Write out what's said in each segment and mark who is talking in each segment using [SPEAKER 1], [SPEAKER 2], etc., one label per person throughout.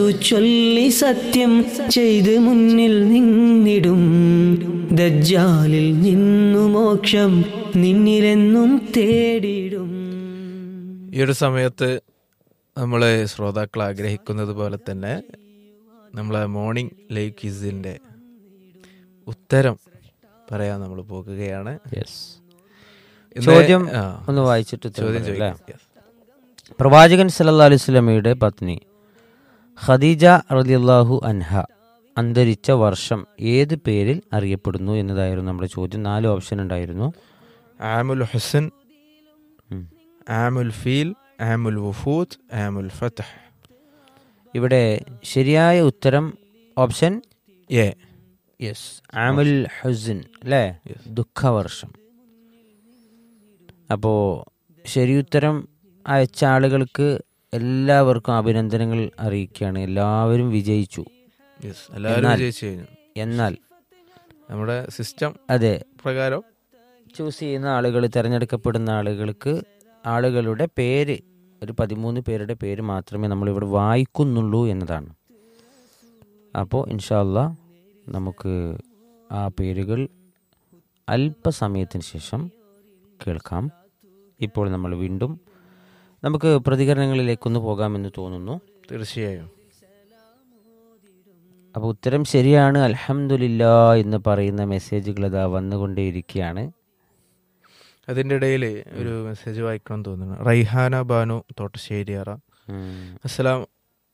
[SPEAKER 1] ചൊല്ലി സത്യം ചെയ്ത് മുന്നിൽ നിന്നിടും ദജ്ജാലിൽ നിന്നു മോക്ഷം നിന്നിലെന്നും തേടിടും
[SPEAKER 2] ഈ ഒരു സമയത്ത് നമ്മളെ ശ്രോതാക്കൾ ആഗ്രഹിക്കുന്നത് പോലെ തന്നെ നമ്മളെ മോർണിംഗ് ലൈവ് ക്വിസിന്റെ ഉത്തരം പറയാൻ നമ്മൾ പോകുകയാണ് ഇന്ന്
[SPEAKER 3] ചോദ്യം
[SPEAKER 2] ആ,
[SPEAKER 3] ഒന്ന് വായിച്ചിട്ട് ഉത്തരം
[SPEAKER 2] ചോദ്യം
[SPEAKER 3] പറയാം, അല്ലേ?
[SPEAKER 2] ചോദിക്കാം Yes.
[SPEAKER 3] പ്രവാചകൻ സല്ലല്ലാഹു അലൈഹി വസല്ലമയുടെ പത്നി ഖദീജ റളിയല്ലാഹു അൻഹ അന്തരിച്ച വർഷം ഏത് പേരിൽ അറിയപ്പെടുന്നു എന്നതായിരുന്നു നമ്മുടെ ചോദ്യം നാല് ഓപ്ഷൻ ഉണ്ടായിരുന്നു
[SPEAKER 2] ആമുൽ ഹുസൻ
[SPEAKER 3] ഉം.
[SPEAKER 2] ആമുൽ ഫീൽ ആമുൽ വുഫൂത്ത് ആമുൽ ഫതഹ്
[SPEAKER 3] ഇവിടെ ശരിയായ ഉത്തരം option
[SPEAKER 2] A
[SPEAKER 3] yes Amul Hussain അല്ലേ
[SPEAKER 2] Yes.
[SPEAKER 3] ദുഃഖവർഷം അപ്പോൾ ശരിയുത്തരം അയച്ച ആളുകൾക്ക് എല്ലാവർക്കും അഭിനന്ദനങ്ങൾ അറിയിക്കുകയാണ് എല്ലാവരും വിജയിച്ചു
[SPEAKER 2] യെസ് എല്ലാവരും
[SPEAKER 3] എന്നാൽ-
[SPEAKER 2] വിജയിച്ചു കഴിഞ്ഞു
[SPEAKER 3] എന്നാൽ
[SPEAKER 2] നമ്മുടെ സിസ്റ്റം
[SPEAKER 3] അതെ
[SPEAKER 2] പ്രകാരം
[SPEAKER 3] ചൂസ് ചെയ്യുന്ന ആളുകൾ തിരഞ്ഞെടുക്കപ്പെടുന്ന ആളുകൾക്ക് ആളുകളുടെ പേര് ഒരു പതിമൂന്ന് പേരുടെ പേര് മാത്രമേ നമ്മളിവിടെ വായിക്കുന്നുള്ളൂ എന്നതാണ് അപ്പോൾ ഇൻഷാല്ല നമുക്ക് ആ പേരുകൾ അല്പസമയത്തിന് ശേഷം കേൾക്കാം ഇപ്പോൾ നമ്മൾ വീണ്ടും നമുക്ക് പ്രതികരണങ്ങളിലേക്കൊന്ന് പോകാമെന്ന് തോന്നുന്നു
[SPEAKER 2] തീർച്ചയായും
[SPEAKER 3] അപ്പോൾ ഉത്തരം ശരിയാണ് അൽഹംദുലില്ല എന്ന് പറയുന്ന മെസ്സേജുകൾ ഇതാ വന്നുകൊണ്ടേയിരിക്കുകയാണ്
[SPEAKER 2] അതിൻ്റെ ഇടയിൽ ഒരു മെസ്സേജ് വായിക്കണം തോന്നുന്നു റൈഹാന ബാനു തോട്ടശ്ശേരിയറ
[SPEAKER 3] ഉം.
[SPEAKER 2] അസ്സലാം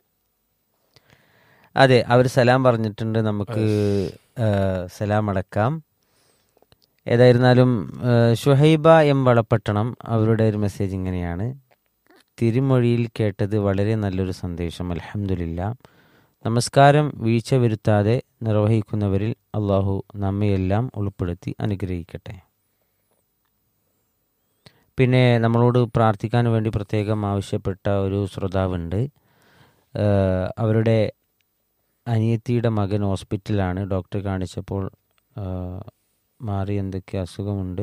[SPEAKER 3] അതെ അവർ സലാം പറഞ്ഞിട്ടുണ്ട് നമുക്ക് ആ, സലാം അടക്കാം ഏതായിരുന്നാലും ആ, ഷുഹൈബ എം വളപ്പട്ടണം അവരുടെ ഒരു മെസ്സേജ് ഇങ്ങനെയാണ് തിരുമൊഴിയിൽ കേട്ടത് വളരെ നല്ലൊരു സന്ദേശം അലഹമില്ല നമസ്കാരം വീഴ്ച വരുത്താതെ നിർവഹിക്കുന്നവരിൽ അള്ളാഹു നമ്മയെല്ലാം ഉൾപ്പെടുത്തി അനുഗ്രഹിക്കട്ടെ പിന്നെ നമ്മളോട് പ്രാർത്ഥിക്കാൻ വേണ്ടി പ്രത്യേകം ആവശ്യപ്പെട്ട ഒരു ശ്രോതാവുണ്ട് ആ, അവരുടെ അനിയത്തിയുടെ മകൻ ഹോസ്പിറ്റലിലാണ് ഡോക്ടറെ കാണിച്ചപ്പോൾ ആ, മാറി എന്തൊക്കെ അസുഖമുണ്ട്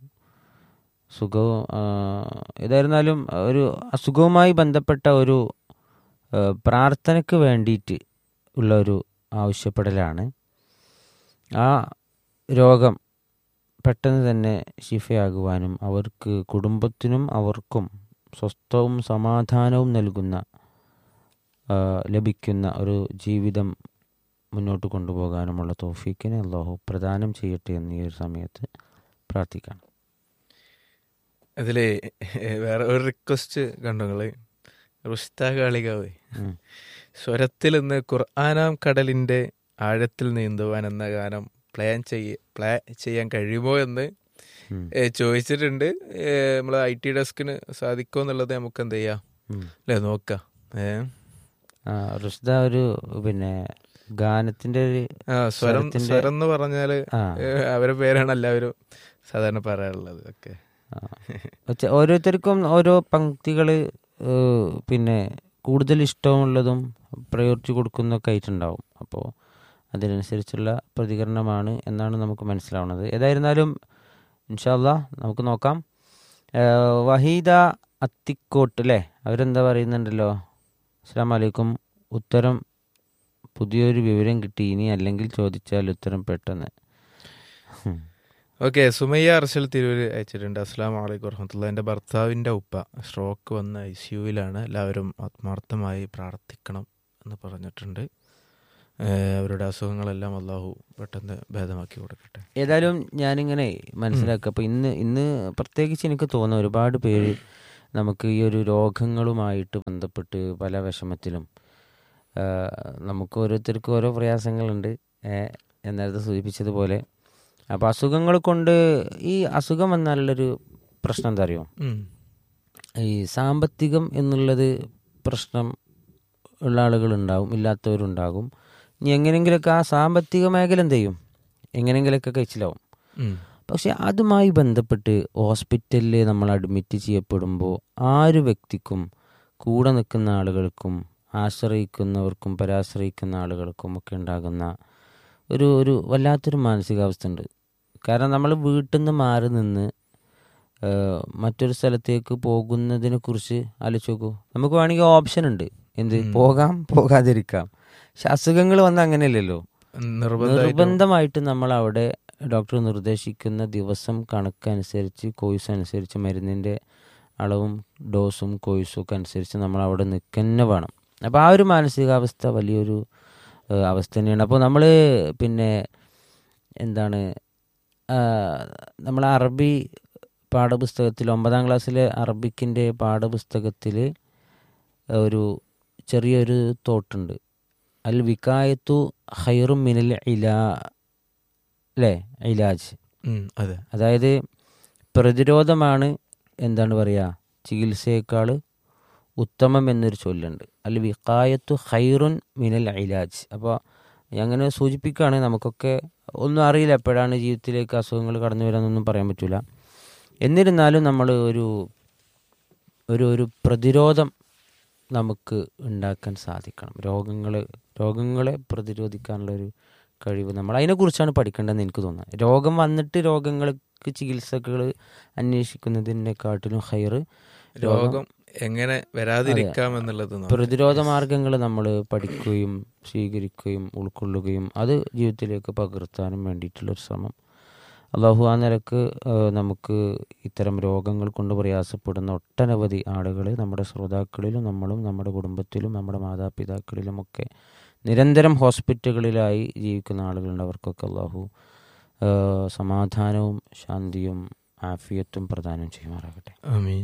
[SPEAKER 3] സുഖവും ആ, ഏതായിരുന്നാലും ഒരു അസുഖവുമായി ബന്ധപ്പെട്ട ഒരു ആ, പ്രാർത്ഥനയ്ക്ക് വേണ്ടിയിട്ട് ഉള്ള ഒരു ആവശ്യപ്പെടലാണ് ആ രോഗം പെട്ടെന്ന് തന്നെ ശിഫയാകുവാനും അവർക്ക് കുടുംബത്തിനും അവർക്കും സ്വസ്ഥവും സമാധാനവും നൽകുന്ന ആ, ലഭിക്കുന്ന ഒരു ജീവിതം മുന്നോട്ട് കൊണ്ടുപോകാനുമുള്ള തോഫീക്കിനെ അള്ളാഹു പ്രദാനം ചെയ്യട്ടെ എന്ന് ഈ ഒരു സമയത്ത് പ്രാർത്ഥിക്കണം
[SPEAKER 2] അതിൽ വേറെ ഒരു റിക്വസ്റ്റ് കണ്ടു നിങ്ങള് റുസ്ത കാളികാവ്
[SPEAKER 3] ഉം.
[SPEAKER 2] സ്വരത്തിൽ നിന്ന് ഖുർആനാം കടലിന്റെ ആഴത്തിൽ നീന്തുവാൻ എന്ന ഗാനം പ്ലാൻ ചെയ്യ പ്ലാ ചെയ്യാൻ കഴിയുമോ എന്ന്
[SPEAKER 3] ഉം.
[SPEAKER 2] ഏ, ചോദിച്ചിട്ടുണ്ട് ഏ, നമ്മളെ ഐ ടി ഡെസ്കിന് സാധിക്കുമോ എന്നുള്ളത് നമുക്ക് എന്ത് ചെയ്യാം
[SPEAKER 3] ഉം.
[SPEAKER 2] അല്ലേ നോക്കാം ഏ
[SPEAKER 3] ആ, റുഷ്ദ ഒരു പിന്നെ ഗാനത്തിന്റെ ഒരു
[SPEAKER 2] ആ സ്വരം
[SPEAKER 3] സ്വരത്തിന്റെ-
[SPEAKER 2] സ്വരം എന്ന് പറഞ്ഞാല്
[SPEAKER 3] ആ.
[SPEAKER 2] ഏ, അവരെ പേരാണ് എല്ലാവരും സാധാരണ പറയാറുള്ളത് ഒക്കെ
[SPEAKER 3] ആ. പക്ഷെ ഓരോരുത്തർക്കും ഓരോ പങ്ക്തികൾ പിന്നെ കൂടുതൽ ഇഷ്ടമുള്ളതും പ്രയോറിറ്റി കൊടുക്കുന്നൊക്കെ ആയിട്ടുണ്ടാവും അപ്പോൾ അതിനനുസരിച്ചുള്ള പ്രതികരണമാണ് എന്നാണ് നമുക്ക് മനസ്സിലാവുന്നത് ഏതായിരുന്നാലും ഇൻഷാല്ല നമുക്ക് നോക്കാം ആ, വഹീദ അത്തിക്കോട്ട് അല്ലേ അവരെന്താ പറയുന്നുണ്ടല്ലോ അസ്സാം വലൈക്കും ഉത്തരം പുതിയൊരു വിവരം കിട്ടി ഇനി അല്ലെങ്കിൽ ചോദിച്ചാൽ ഉത്തരം പെട്ടെന്ന് ഉം.
[SPEAKER 2] ഓക്കെ സുമയ്യ അർസൽ തിരൂര് അയച്ചിട്ടുണ്ട് അസ്സാം വലൈക്കും വറഹമത്തുള്ള എൻ്റെ ഭർത്താവിൻ്റെ ഉപ്പ സ്ട്രോക്ക് വന്ന ഐ സിയുവിലാണ് എല്ലാവരും ആത്മാർത്ഥമായി പ്രാർത്ഥിക്കണം എന്ന് പറഞ്ഞിട്ടുണ്ട് ഏഹ് അവരുടെ അസുഖങ്ങളെല്ലാം അള്ളാഹു പെട്ടെന്ന് ഭേദമാക്കി കൊടുക്കട്ടെ
[SPEAKER 3] ഏതായാലും ഞാനിങ്ങനെ മനസ്സിലാക്കുക അപ്പോൾ ഇന്ന് ഇന്ന് പ്രത്യേകിച്ച് എനിക്ക് തോന്നുന്ന ഒരുപാട് പേര് നമുക്ക് ഈ ഒരു രോഗങ്ങളുമായിട്ട് ബന്ധപ്പെട്ട് പല വിഷമത്തിലും ആ, നമുക്ക് ഓരോരുത്തർക്കും ഓരോ പ്രയാസങ്ങളുണ്ട് ഏ, എന്നേരത്തെ സൂചിപ്പിച്ചതുപോലെ അപ്പോൾ അസുഖങ്ങൾ കൊണ്ട് ഈ അസുഖം വന്നാലുള്ളൊരു പ്രശ്നം എന്താ അറിയോ
[SPEAKER 2] ഉം.
[SPEAKER 3] ഈ സാമ്പത്തികം എന്നുള്ളത് പ്രശ്നം ഉള്ള ആളുകളുണ്ടാവും ഇല്ലാത്തവരുണ്ടാകും ഇനി എങ്ങനെയെങ്കിലുമൊക്കെ ആ സാമ്പത്തിക മേഖല എന്ത് ചെയ്യും എങ്ങനെയെങ്കിലുമൊക്കെ കഴിച്ചിലാവും
[SPEAKER 2] ഉം.
[SPEAKER 3] പക്ഷെ അതുമായി ബന്ധപ്പെട്ട് ഹോസ്പിറ്റലിൽ നമ്മൾ അഡ്മിറ്റ് ചെയ്യപ്പെടുമ്പോൾ ആ ഒരു വ്യക്തിക്കും കൂടെ നിൽക്കുന്ന ആളുകൾക്കും ആശ്രയിക്കുന്നവർക്കും പരാശ്രയിക്കുന്ന ആളുകൾക്കും ഒക്കെ ഉണ്ടാകുന്ന ഒരു ഒരു വല്ലാത്തൊരു മാനസികാവസ്ഥ ഉണ്ട് കാരണം നമ്മൾ വീട്ടിൽ നിന്ന് മാറി നിന്ന് ഏഹ്, മറ്റൊരു സ്ഥലത്തേക്ക് പോകുന്നതിനെ കുറിച്ച് ആലോചിച്ച് നോക്കൂ നമുക്ക് വേണമെങ്കിൽ ഓപ്ഷൻ ഉണ്ട് എന്ത് പോകാം പോകാതിരിക്കാം പക്ഷെ അസുഖങ്ങൾ വന്ന അങ്ങനെയല്ലല്ലോ
[SPEAKER 2] നിർബന്ധമായിട്ടും
[SPEAKER 3] നിർബന്ധമായിട്ട് നമ്മൾ അവിടെ ഡോക്ടർ നിർദ്ദേശിക്കുന്ന ദിവസം കണക്കനുസരിച്ച് കോഴ്സ് അനുസരിച്ച് മരുന്നിൻ്റെ അളവും ഡോസും കോഴ്സും ഒക്കെ അനുസരിച്ച് നമ്മൾ അവിടെ നിൽക്കന്നെ വേണം അപ്പോൾ ആ ഒരു മാനസികാവസ്ഥ വലിയൊരു ഏഹ്, അവസ്ഥ തന്നെയാണ് അപ്പോൾ നമ്മൾ പിന്നെ എന്താണ് നമ്മൾ അറബി പാഠപുസ്തകത്തിൽ ഒമ്പതാം ക്ലാസ്സിലെ അറബിക്കിൻ്റെ പാഠപുസ്തകത്തിൽ ഒരു ചെറിയൊരു തോട്ടുണ്ട് അൽ വിക്കായത്തു ഹൈറും മിനൽ ഇലാ അല്ലേ ഇലാജ്
[SPEAKER 2] ഉം, അതെ
[SPEAKER 3] അതായത് പ്രതിരോധമാണ് എന്താണ് പറയുക ചികിത്സയേക്കാൾ ഉത്തമം എന്നൊരു ചൊല്ലുണ്ട് അൽ വിക്കായത്തു ഹൈറുൻ മിനൽ ഇലാജ് അപ്പോൾ അങ്ങനെ സൂചിപ്പിക്കുകയാണ് നമുക്കൊക്കെ ഒന്നും അറിയില്ല എപ്പോഴാണ് ജീവിതത്തിലേക്ക് അസുഖങ്ങൾ കടന്നു വരാമെന്നൊന്നും പറയാൻ പറ്റില്ല എന്നിരുന്നാലും നമ്മൾ ഒരു ഒരു ഒരു പ്രതിരോധം നമുക്ക് ഉണ്ടാക്കാൻ സാധിക്കണം രോഗങ്ങൾ രോഗങ്ങളെ പ്രതിരോധിക്കാനുള്ള ഒരു കഴിവ് നമ്മൾ അതിനെക്കുറിച്ചാണ് പഠിക്കേണ്ടതെന്ന് എനിക്ക് തോന്നുന്നത് രോഗം വന്നിട്ട് രോഗങ്ങൾക്ക് ചികിത്സകൾ അന്വേഷിക്കുന്നതിനെക്കാട്ടിലും ഹൈറ്
[SPEAKER 2] രോഗം എങ്ങനെ വരാതിരിക്കാം എന്നുള്ളത് നോക്കാം.
[SPEAKER 3] പ്രതിരോധ മാർഗങ്ങൾ നമ്മൾ പഠിക്കുകയും സ്വീകരിക്കുകയും ഉൾക്കൊള്ളുകയും അത് ജീവിതത്തിലേക്ക് പകർത്താനും വേണ്ടിയിട്ടുള്ളൊരു ശ്രമം അള്ളാഹു ആ നിലക്ക് ഏഹ്, നമുക്ക് ഇത്തരം രോഗങ്ങൾ കൊണ്ട് പ്രയാസപ്പെടുന്ന ഒട്ടനവധി ആളുകൾ നമ്മുടെ ശ്രോതാക്കളിലും നമ്മളും നമ്മുടെ കുടുംബത്തിലും നമ്മുടെ മാതാപിതാക്കളിലുമൊക്കെ നിരന്തരം ഹോസ്പിറ്റലുകളിലായി ജീവിക്കുന്ന ആളുകളുണ്ട് അവർക്കൊക്കെ അള്ളാഹു ഏഹ്, സമാധാനവും ശാന്തിയും ആഫിയത്തും പ്രദാനം ചെയ്യുമാറാകട്ടെ
[SPEAKER 2] ആമീൻ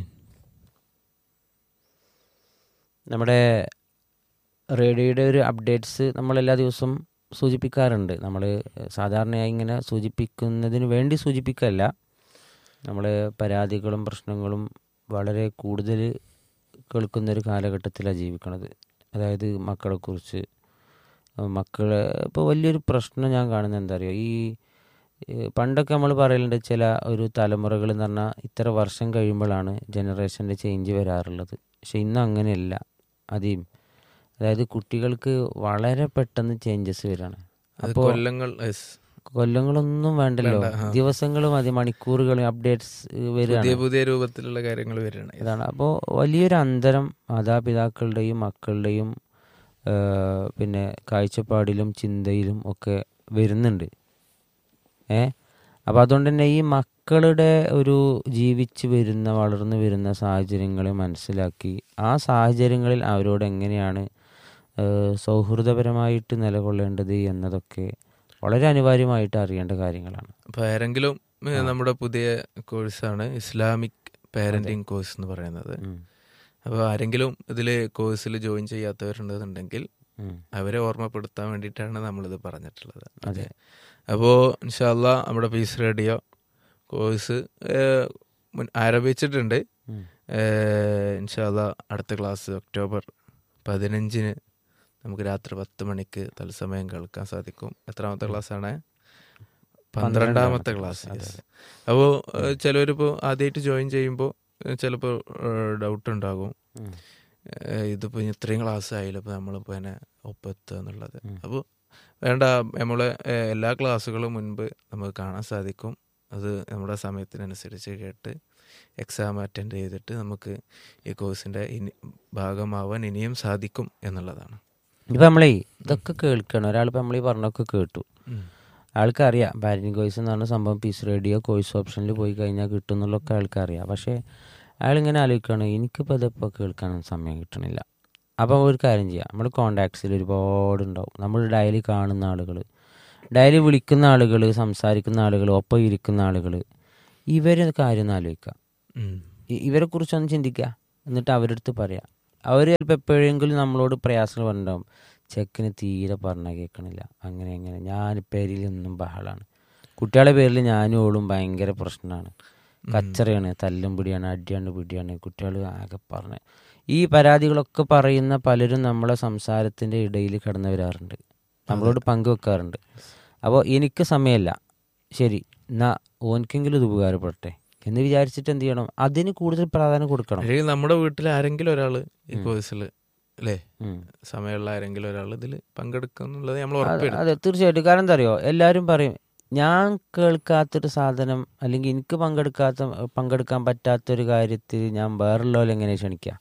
[SPEAKER 3] നമ്മുടെ റേഡിയോയുടെ ഒരു അപ്ഡേറ്റ്സ് നമ്മൾ എല്ലാ ദിവസവും സൂചിപ്പിക്കാറുണ്ട് നമ്മൾ സാധാരണയായി ഇങ്ങനെ സൂചിപ്പിക്കുന്നതിന് വേണ്ടി സൂചിപ്പിക്കല്ല നമ്മൾ പരാതികളും പ്രശ്നങ്ങളും വളരെ കൂടുതൽ കേൾക്കുന്നൊരു കാലഘട്ടത്തിലാണ് ജീവിക്കണത് അതായത് മക്കളെക്കുറിച്ച് മക്കളെ ഇപ്പോൾ വലിയൊരു പ്രശ്നം ഞാൻ കാണുന്നത് എന്താ പറയുക ഈ ഏഹ് പണ്ടൊക്കെ നമ്മൾ പറയലുണ്ട് ചില ഒരു തലമുറകൾ എന്ന് പറഞ്ഞാൽ ഇത്ര വർഷം കഴിയുമ്പോഴാണ് ജനറേഷൻ്റെ ചേഞ്ച് വരാറുള്ളത് പക്ഷെ ഇന്ന് അങ്ങനെയല്ല അതെയും അതായത് കുട്ടികൾക്ക് വളരെ പെട്ടെന്ന് ചേഞ്ചസ് വരികയാണ്
[SPEAKER 2] അത്
[SPEAKER 3] അപ്പോൾ
[SPEAKER 2] കൊല്ലങ്ങൾ yes.
[SPEAKER 3] കൊല്ലങ്ങളൊന്നും വേണ്ടല്ലോ
[SPEAKER 2] വേണ്ട, ആ.
[SPEAKER 3] ദിവസങ്ങൾ മതി മണിക്കൂറുകളും അപ്ഡേറ്റ്സ്
[SPEAKER 2] പുതിയ
[SPEAKER 3] വരികയാണ്
[SPEAKER 2] പുതിയ രൂപത്തിലുള്ള കാര്യങ്ങൾ വരികയാണ്
[SPEAKER 3] ഇതാണ് അപ്പോൾ വലിയൊരു അന്തരം മാതാപിതാക്കളുടെയും മക്കളുടെയും ആ, പിന്നെ കാഴ്ചപ്പാടിലും ചിന്തയിലും ഒക്കെ വരുന്നുണ്ട് ഏ അപ്പോൾ അതുകൊണ്ട് തന്നെ ഈ മക്കളുടെ ഒരു ജീവിച്ച് വരുന്ന വളർന്നു വരുന്ന സാഹചര്യങ്ങളെ മനസ്സിലാക്കി ആ സാഹചര്യങ്ങളിൽ അവരോട് എങ്ങനെയാണ് ആ, സൗഹൃദപരമായിട്ട് നിലകൊള്ളേണ്ടത് എന്നതൊക്കെ വളരെ അനിവാര്യമായിട്ട് അറിയേണ്ട കാര്യങ്ങളാണ്
[SPEAKER 2] അപ്പൊ ആരെങ്കിലും ഏ, നമ്മുടെ പുതിയ കോഴ്സാണ് ഇസ്ലാമിക് പാരന്റിങ് കോഴ്സ് എന്ന് പറയുന്നത്
[SPEAKER 3] ഉം.
[SPEAKER 2] അപ്പോൾ ആരെങ്കിലും ഇതിൽ കോഴ്സിൽ ജോയിൻ ചെയ്യാത്തവരുണ്ടെന്നുണ്ടെങ്കിൽ
[SPEAKER 3] ഉം.
[SPEAKER 2] അവരെ ഓർമ്മപ്പെടുത്താൻ വേണ്ടിയിട്ടാണ് നമ്മളിത് പറഞ്ഞിട്ടുള്ളത്
[SPEAKER 3] അതെ
[SPEAKER 2] അപ്പോൾ ഇൻഷാല്ല നമ്മുടെ പീസ് റേഡിയോ കോഴ്സ് ആരംഭിച്ചിട്ടുണ്ട്
[SPEAKER 3] ഉം.
[SPEAKER 2] ഇൻഷാല്ല അടുത്ത ക്ലാസ് ഒക്ടോബർ പതിനഞ്ചിന് നമുക്ക് രാത്രി പത്ത് മണിക്ക് തത്സമയം കേൾക്കാൻ സാധിക്കും എത്രാമത്തെ ക്ലാസ്സാണ് പന്ത്രണ്ടാമത്തെ ക്ലാസ്
[SPEAKER 3] അതെ,
[SPEAKER 2] അപ്പോൾ ചിലവരിപ്പോൾ ആദ്യമായിട്ട് ജോയിൻ ചെയ്യുമ്പോൾ ചിലപ്പോൾ ഡൗട്ട് ഉണ്ടാകും
[SPEAKER 3] ഉം.
[SPEAKER 2] ഏഹ് ഇതിപ്പോ ഇനി ഇത്രയും ക്ലാസ് ആയില്ല ഇപ്പൊ നമ്മളിപ്പോ തന്നെ ഒപ്പെത്തുക എന്നുള്ളത്
[SPEAKER 3] ഉം.
[SPEAKER 2] അപ്പോൾ വേണ്ട നമ്മളെ ഏഹ് എല്ലാ ക്ലാസ്സുകളും മുൻപ് നമുക്ക് കാണാൻ സാധിക്കും അത് നമ്മുടെ സമയത്തിനനുസരിച്ച് കേട്ട് എക്സാം അറ്റൻഡ് ചെയ്തിട്ട് നമുക്ക് ഈ കോഴ്സിന്റെ ഇനി ഭാഗമാവാൻ ഇനിയും സാധിക്കും എന്നുള്ളതാണ്
[SPEAKER 3] ഇപ്പൊ നമ്മളേ ഇതൊക്കെ കേൾക്കണം ഒരാൾ ഇപ്പൊ നമ്മളീ പറഞ്ഞൊക്കെ കേട്ടു ആൾക്കറിയാം പാരന്റിങ് കോഴ്സ് എന്ന് പറഞ്ഞ സംഭവം പീസ് റേഡിയോ കോഴ്സ് ഓപ്ഷനിൽ പോയി കഴിഞ്ഞാൽ കിട്ടും എന്നുള്ളതൊക്കെ ആൾക്കറിയാം പക്ഷേ അയാളിങ്ങനെ ആലോചിക്കുകയാണ് എനിക്കിപ്പോൾ ഇതിപ്പോൾ കേൾക്കാനൊന്നും സമയം കിട്ടണില്ല അപ്പോൾ ഒരു കാര്യം ചെയ്യാം നമ്മൾ കോണ്ടാക്ട്സിൽ ഒരുപാട് ഉണ്ടാവും നമ്മൾ ഡയലി കാണുന്ന ആളുകൾ ഡയലി വിളിക്കുന്ന ആളുകൾ സംസാരിക്കുന്ന ആളുകൾ ഒപ്പം ഇരിക്കുന്ന ആളുകൾ ഇവരെ കാര്യം ഒന്ന് ആലോചിക്കുക
[SPEAKER 2] ഉം.
[SPEAKER 3] ഇ- ഇവരെക്കുറിച്ചൊന്ന് ചിന്തിക്കുക എന്നിട്ട് അവരുടെ അടുത്ത് പറയാം അവർ ചിലപ്പോൾ എപ്പോഴെങ്കിലും നമ്മളോട് പ്രയാസങ്ങൾ പറഞ്ഞിട്ടുണ്ടാവും ചെക്കന് തീരെ പറഞ്ഞ കേൾക്കണില്ല അങ്ങനെ അങ്ങനെ ഞാൻ പേരിൽ നിന്നും ബഹളാണ് കുട്ടികളുടെ പേരിൽ ഞാനും ഓളും ഭയങ്കര പ്രശ്നമാണ് കച്ചറയാണ് തല്ലും പിടിയാണ് അടിയാണ് പിടിയാണ് കുട്ടികൾ ആകെ പറഞ്ഞ് ഈ പരാതികളൊക്കെ പറയുന്ന പലരും നമ്മളെ സംസാരത്തിൻ്റെ ഇടയിൽ കടന്നു വരാറുണ്ട് നമ്മളോട് പങ്കുവെക്കാറുണ്ട് അപ്പോൾ എനിക്ക് സമയമല്ല ശരി എന്നാ ഓനിക്കെങ്കിലും ഇത് ഉപകാരപ്പെടട്ടെ എന്ന് വിചാരിച്ചിട്ട് എന്ത് ചെയ്യണം അതിന് കൂടുതൽ പ്രാധാന്യം കൊടുക്കണം
[SPEAKER 2] അല്ലെങ്കിൽ നമ്മുടെ വീട്ടിൽ ആരെങ്കിലും ഒരാള് ഈ കോഴ്സിൽ അല്ലേ
[SPEAKER 3] ഉം.
[SPEAKER 2] സമയമുള്ള ആരെങ്കിലും ഒരാൾ ഇതിൽ പങ്കെടുക്കും എന്നുള്ളത് നമ്മൾ
[SPEAKER 3] അത്
[SPEAKER 2] ഉറപ്പിടും
[SPEAKER 3] അതെ തീർച്ചയായിട്ടും കാരണം എന്താ അറിയോ എല്ലാവരും പറയും ഞാൻ കേൾക്കാത്തൊരു സാധനം അല്ലെങ്കിൽ എനിക്ക് പങ്കെടുക്കാത്ത പങ്കെടുക്കാൻ പറ്റാത്തൊരു കാര്യത്തിൽ ഞാൻ വേറുള്ളവരെ എങ്ങനെ ക്ഷണിക്കുക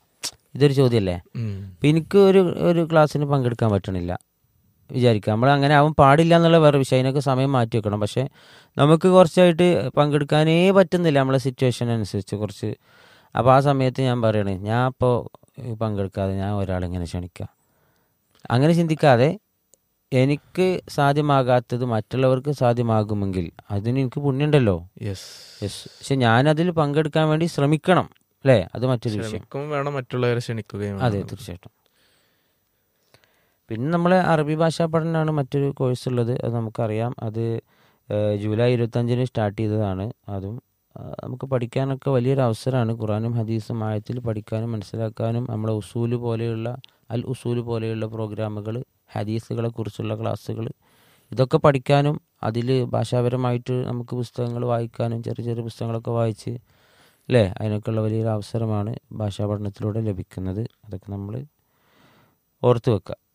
[SPEAKER 3] ഇതൊരു ചോദ്യമല്ലേ
[SPEAKER 2] ഉം.
[SPEAKER 3] അപ്പം എനിക്ക് ഒരു ഒരു ക്ലാസ്സിന് പങ്കെടുക്കാൻ പറ്റണില്ല വിചാരിക്കുക നമ്മൾ അങ്ങനെ ആവാൻ പാടില്ല എന്നുള്ള വേറെ വിഷയം അതിനൊക്കെ സമയം മാറ്റി വെക്കണം പക്ഷേ നമുക്ക് കുറച്ചായിട്ട് പങ്കെടുക്കാനേ പറ്റുന്നില്ല നമ്മളെ സിറ്റുവേഷൻ അനുസരിച്ച് കുറച്ച് അപ്പോൾ ആ സമയത്ത് ഞാൻ പറയണേ ഞാൻ ഇപ്പോൾ പങ്കെടുക്കാതെ ഞാൻ ഒരാളെങ്ങനെ ക്ഷണിക്കാം അങ്ങനെ ചിന്തിക്കാതെ എനിക്ക് സാധ്യമാകാത്തത് മറ്റുള്ളവർക്ക് സാധ്യമാകുമെങ്കിൽ അതിന് എനിക്ക് പുണ്യമുണ്ടല്ലോ
[SPEAKER 2] യെസ്
[SPEAKER 3] യെസ് പക്ഷെ ഞാനതിൽ പങ്കെടുക്കാൻ വേണ്ടി ശ്രമിക്കണം അല്ലേ അത് മറ്റൊരു വിഷയം
[SPEAKER 2] ക്ഷണിക്കും വേണം മറ്റുള്ളവരെ ക്ഷണിക്കുകയും
[SPEAKER 3] അതെ
[SPEAKER 2] വേണം.
[SPEAKER 3] തീർച്ചയായിട്ടും പിന്നെ നമ്മളെ അറബി ഭാഷാ പഠനമാണ് മറ്റൊരു കോഴ്സ് ഉള്ളത് അത് നമുക്കറിയാം അത് ഏഹ്, ജൂലൈ ഇരുപത്തഞ്ചിന് സ്റ്റാർട്ട് ചെയ്തതാണ് അതും ആ, നമുക്ക് പഠിക്കാനൊക്കെ വലിയൊരു അവസരമാണ് ഖുറാനും ഹദീസും ആയത്തിൽ പഠിക്കാനും മനസ്സിലാക്കാനും നമ്മളെ ഉസൂല് പോലെയുള്ള അൽ ഉസൂല് പോലെയുള്ള പ്രോഗ്രാമുകൾ ഹദീസുകളെ കുറിച്ചുള്ള ക്ലാസ്സുകൾ ഇതൊക്കെ പഠിക്കാനും അതിൽ ഭാഷാപരമായിട്ട് നമുക്ക് പുസ്തകങ്ങൾ വായിക്കാനും ചെറിയ ചെറിയ പുസ്തകങ്ങളൊക്കെ വായിച്ച് അല്ലേ അതിനൊക്കെയുള്ള വലിയൊരു അവസരമാണ് ഭാഷാ പഠനത്തിലൂടെ ലഭിക്കുന്നത് അതൊക്കെ നമ്മൾ ഓർത്ത് വെക്കുക